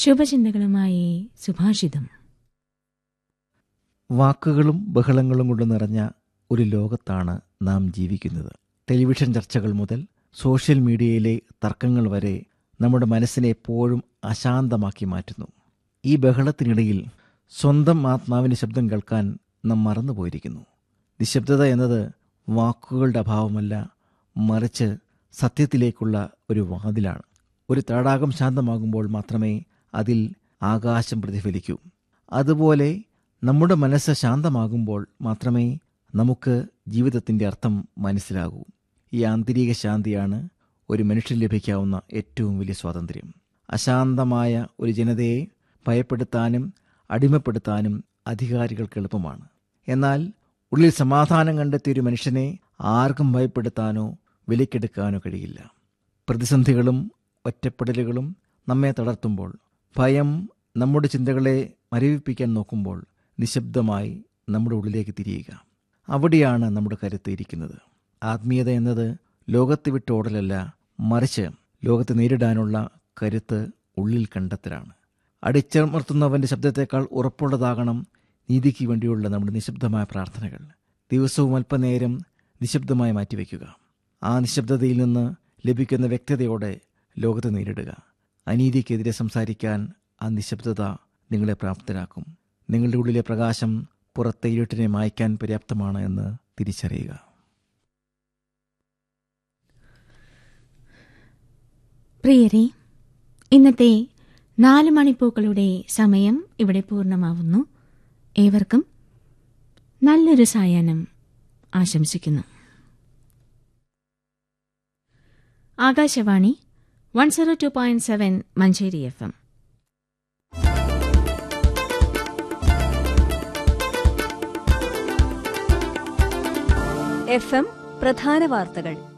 ശുഭചിന്തകളുമായി സുഭാഷിതം വാക്കുകളും ബഹളങ്ങളും കൊണ്ട് നിറഞ്ഞ ഒരു ലോകത്താണ് നാം ജീവിക്കുന്നത് ടെലിവിഷൻ ചർച്ചകൾ മുതൽ സോഷ്യൽ മീഡിയയിലെ തർക്കങ്ങൾ വരെ നമ്മുടെ മനസ്സിനെ എപ്പോഴും അശാന്തമാക്കി മാറ്റുന്നു ഈ ബഹളത്തിനിടയിൽ സ്വന്തം ആത്മാവിൻ്റെ ശബ്ദം കേൾക്കാൻ നാം മറന്നുപോയിരിക്കുന്നു നിശബ്ദത എന്നത് വാക്കുകളുടെ അഭാവമല്ല മറിച്ച് സത്യത്തിലേക്കുള്ള ഒരു വാതിലാണ് ഒരു തടാകം ശാന്തമാകുമ്പോൾ മാത്രമേ അതിൽ ആകാശം പ്രതിഫലിക്കൂ അതുപോലെ നമ്മുടെ മനസ്സ് ശാന്തമാകുമ്പോൾ മാത്രമേ നമുക്ക് ജീവിതത്തിൻ്റെ അർത്ഥം മനസ്സിലാകൂ ഈ ആന്തരിക ശാന്തിയാണ് ഒരു മനുഷ്യന് ലഭിക്കാവുന്ന ഏറ്റവും വലിയ സ്വാതന്ത്ര്യം അശാന്തമായ ഒരു ജനതയെ ഭയപ്പെടുത്താനും അടിമപ്പെടുത്താനും അധികാരികൾക്ക് എളുപ്പമാണ് എന്നാൽ ഉള്ളിൽ സമാധാനം കണ്ടെത്തിയ ഒരു മനുഷ്യനെ ആർക്കും ഭയപ്പെടുത്താനോ വിലക്കെടുക്കാനോ കഴിയില്ല പ്രതിസന്ധികളും ഒറ്റപ്പെടലുകളും നമ്മെ തളർത്തുമ്പോൾ ഭയം നമ്മുടെ ചിന്തകളെ മരവിപ്പിക്കാൻ നോക്കുമ്പോൾ നിശബ്ദമായി നമ്മുടെ ഉള്ളിലേക്ക് തിരിയുക അവിടെയാണ് നമ്മുടെ കരുത്ത് ഇരിക്കുന്നത് ആത്മീയത എന്നത് ലോകത്ത് വിട്ടോടലല്ല മറിച്ച് ലോകത്തെ നേരിടാനുള്ള കരുത്ത് ഉള്ളിൽ കണ്ടെത്തലാണ് അടിച്ചമർത്തുന്നവന്റെ ശബ്ദത്തേക്കാൾ ഉറപ്പുള്ളതാകണം നീതിക്ക് വേണ്ടിയുള്ള നമ്മുടെ നിശബ്ദമായ പ്രാർത്ഥനകൾ ദിവസവും അല്പനേരം നിശബ്ദമായി മാറ്റിവെക്കുക ആ നിശബ്ദതയിൽ നിന്ന് ലഭിക്കുന്ന വ്യക്തതയോടെ ലോകത്തെ നേരിടുക അനീതിക്കെതിരെ സംസാരിക്കാൻ ആ നിശബ്ദത നിങ്ങളെ പ്രാപ്തരാക്കും നിങ്ങളുടെ ഉള്ളിലെ പ്രകാശം പുറത്തെ ഇരുട്ടിനെ മായ്ക്കാൻ പര്യാപ്തമാണ് എന്ന് തിരിച്ചറിയുക പ്രിയരെ ഇന്നത്തെ നാല് മണിപ്പൂക്കളുടെ സമയം ഇവിടെ പൂർണ്ണമാവുന്നു ഏവർക്കും നല്ലൊരു സായാഹ്നം ആശംസിക്കുന്നു Akashvani one zero two point seven Manjeri FM FM എഫ് എം പ്രധാന വാർത്തകൾ